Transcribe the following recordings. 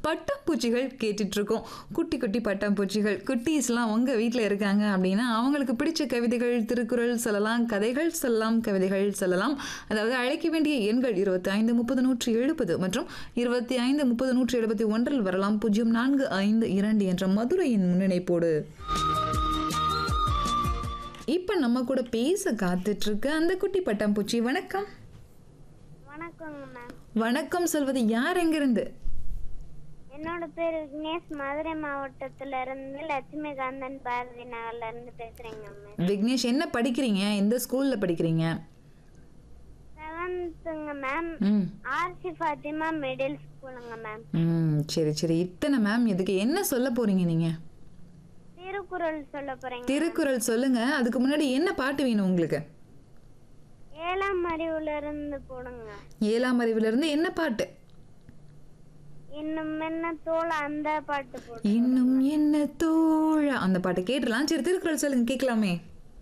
பட்டாம்பூச்சிகள் கேட்டுட்டு இருக்கோம் குட்டி குட்டி பட்டாம்பூச்சிகள் குட்டீஸ்லாம் உங்க வீட்டில் இருக்காங்க அப்படின்னா அவங்களுக்கு பிடிச்ச கவிதைகள் திருக்குறள் சொல்லலாம் கதைகள் சொல்லலாம் கவிதைகள் சொல்லலாம் அதாவது அழைக்க வேண்டிய எண்கள் இருபத்தி ஐந்து முப்பது நூற்றி எழுபது மற்றும் இருபத்தி ஐந்து முப்பது நூற்றி எழுபத்தி ஒன்றில் வரலாம் பூஜ்ஜியம் நான்கு ஐந்து இரண்டு என்ற மதுரையின் முன்னிணைப்போடு இப்ப நம்ம கூட பேச காத்துட்டு இருக்க அந்த குட்டி பட்டாம்பூச்சி வணக்கம் வணக்கங்க மேம் வணக்கம் சொல்வது யார் எங்கிருந்து என்னோட பேர் விக்னேஷ் மதுரை மாவட்டத்துல இருந்து லட்சுமிகாந்தன் பாரதி நகர்ல இருந்து பேசுறேங்க மேம் விக்னேஷ் என்ன படிக்கிறீங்க எந்த ஸ்கூல்ல படிக்கிறீங்க செவன்த்துங்க மேம் ம் ஆர்சி ஃபாத்திமா மிடில் ஸ்கூலுங்க மேம் ம் சரி சரி இத்தனை மேம் இதுக்கு என்ன சொல்ல போறீங்க நீங்க திருக்குறள் சொல்ல போறேங்க திருக்குறள் சொல்லுங்க அதுக்கு முன்னாடி என்ன பாட்டு வேணும் உங்களுக்கு ஏழாம் அறிவுல இருந்து போடுங்க ஏழாம் அறிவுல இருந்து என்ன பாட்டு இன்னும் என்ன தோல் அந்த பாட்டு போடு இன்னும் என்ன தோழா அந்த பாட்டை கேட்டுலாம் சரி திருக்குறள் சொல்லுங்க கேட்கலாமே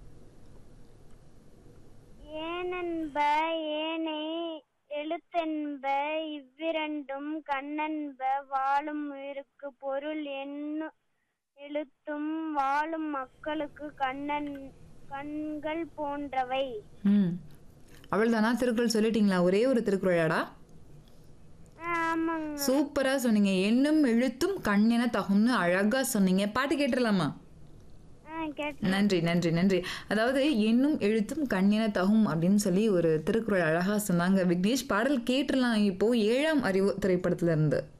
ஏனென்ப ஏனை எழுத்தென்ப இவ்விரண்டும் கண்ணென்ப வாழும் உயிருக்கு பொருள் எண்ணு எழுத்தும் வாழும் மக்களுக்கு கண்ணன் கண்கள் போன்றவை ம் அவள்தானா திருக்குறள் சொல்லிட்டீங்களா ஒரே ஒரு திருக்குறளாடா ஆமாங்க சூப்பரா சொன்னீங்க எண்ணும் எழுத்தும் கண்ணென தகும்னு அழகா சொன்னீங்க பாட்டு கேட்டுடலாமா ஆ கேட்டு நன்றி நன்றி நன்றி அதாவது எண்ணும் எழுத்தும் கண்ணென தகும் அப்படின்னு சொல்லி ஒரு திருக்குறள் அழகா சொன்னாங்க விக்னேஷ் பாடல் கேட்டுடலாம் இப்போ ஏழாம் அறிவு திரைப்படத்துல இருந்து